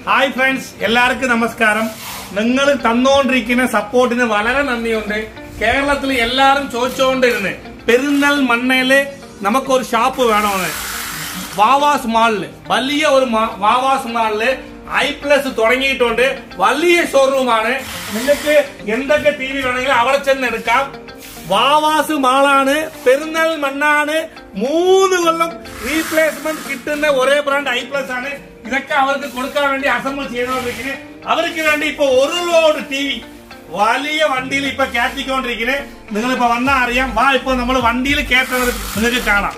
hi friends എല്ലാവർക്കും നമസ്കാരം നിങ്ങൾ തന്നുകൊണ്ടിരിക്കുന്ന സപ്പോർട്ടിന് വളരെ നന്ദിയുണ്ട് കേരളത്തിൽ എല്ലാവരും ചോദിച്ചുകൊണ്ടിരുന്ന് പെരുന്നൽ മണ്ണയില് നമുക്കൊരു ഷാപ്പ് വേണമെന്ന് വാവാസ് മാളില് വലിയ ഒരു മാ- വാവാസ് മാളില് ഐ പ്ലസ് തുടങ്ങിയിട്ടുണ്ട് വലിയ ഷോറൂമാണ് നിങ്ങൾക്ക് എന്തൊക്കെ ടി വി വേണമെങ്കിലും അവിടെ ചെന്ന് എടുക്കാം വാവാസ് മാളാണ് പെരുന്നൽ മണ്ണാണ് മൂന്ന് കൊല്ലം റീപ്ലേസ്മെന്റ് കിട്ടുന്ന ഒരേ ബ്രാൻഡ് ഐ പ്ലസ് ആണ് ഇതൊക്കെ അവർക്ക് കൊടുക്കാൻ വേണ്ടി അസംബിൾ ചെയ്തുകൊണ്ടിരിക്കുന്നത് അവർക്ക് വേണ്ടി ഇപ്പൊ ഒരു ലോഡ് ടി വി വലിയ വണ്ടിയിൽ ഇപ്പൊ കയറ്റിക്കൊണ്ടിരിക്കുന്നത് നിങ്ങളിപ്പോ വന്നാൽ അറിയാം വാ ഇപ്പൊ നമ്മൾ വണ്ടിയിൽ കയറ്റുന്നത് നിങ്ങൾക്ക് കാണാം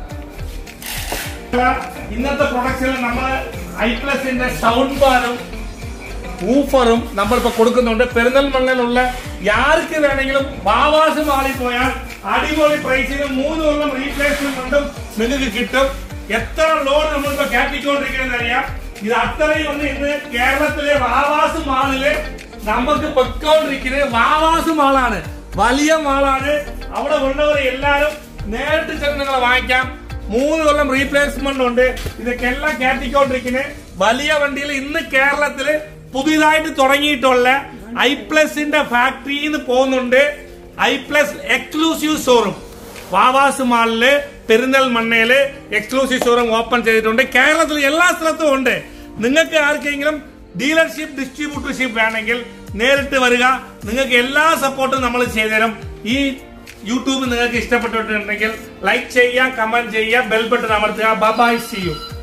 ഇന്നത്തെ പ്രൊഡക്ട്സിൽ നമ്മൾ ഐ പ്ലസിന്റെ സൗണ്ട് ബാറും ഊഫറും നമ്മളിപ്പോ കൊടുക്കുന്നുണ്ട് പെരുന്തൽമണ്ണയിലുള്ള ആർക്ക് വേണമെങ്കിലും വാവാസ് മാളിൽ പോയാൽ അടിപൊളി പ്രൈസിന് മൂന്ന് കൊല്ലം റീപ്ലേസ്മെന്റും നിങ്ങൾക്ക് കിട്ടും എത്ര ലോഡ് നമ്മളിപ്പോ കയറ്റിക്കൊണ്ടിരിക്കുന്നത് അറിയാം ഇത് അത്രയും ഒന്ന് ഇന്ന് കേരളത്തിലെ വാവാസ് മാളില് നമുക്ക് പൊയ്ക്കൊണ്ടിരിക്കുന്നത് വാവാസ് മാളാണ് വലിയ മാളാണ് അവിടെ ഉള്ളവർ എല്ലാരും നേരിട്ട് ചെന്ന് നിങ്ങളെ വാങ്ങിക്കാം മൂന്ന് കൊല്ലം റീപ്ലേസ്മെന്റ് ഉണ്ട് ഇതൊക്കെ എല്ലാം കയറ്റിക്കൊണ്ടിരിക്കുന്നത് വലിയ വണ്ടിയിൽ ഇന്ന് കേരളത്തില് പുതിയതായിട്ട് തുടങ്ങിയിട്ടുള്ള ഐ പ്ലസിന്റെ ഫാക്ടറിയിൽ നിന്ന് പോകുന്നുണ്ട് I plus exclusive showroom Vavas മാളില് പെരിന്തൽമണ്ണയില് എക്സ്ക്ലൂസീവ് ഷോറൂം ഓപ്പൺ ചെയ്തിട്ടുണ്ട് കേരളത്തിൽ എല്ലാ സ്ഥലത്തും ഉണ്ട് നിങ്ങൾക്ക് ആർക്കെങ്കിലും ഡീലർഷിപ്പ് ഡിസ്ട്രിബ്യൂട്ടർഷിപ്പ് വേണമെങ്കിൽ നേരിട്ട് വരിക നിങ്ങൾക്ക് എല്ലാ സപ്പോർട്ടും നമ്മൾ ചെയ്തുതരും ഈ യൂട്യൂബ് നിങ്ങൾക്ക് ഇഷ്ടപ്പെട്ടിട്ടുണ്ടെങ്കിൽ ലൈക്ക് ചെയ്യുക കമന്റ് ചെയ്യുക ബെൽ ബട്ടൺ അമർത്തുക ബൈ സി യു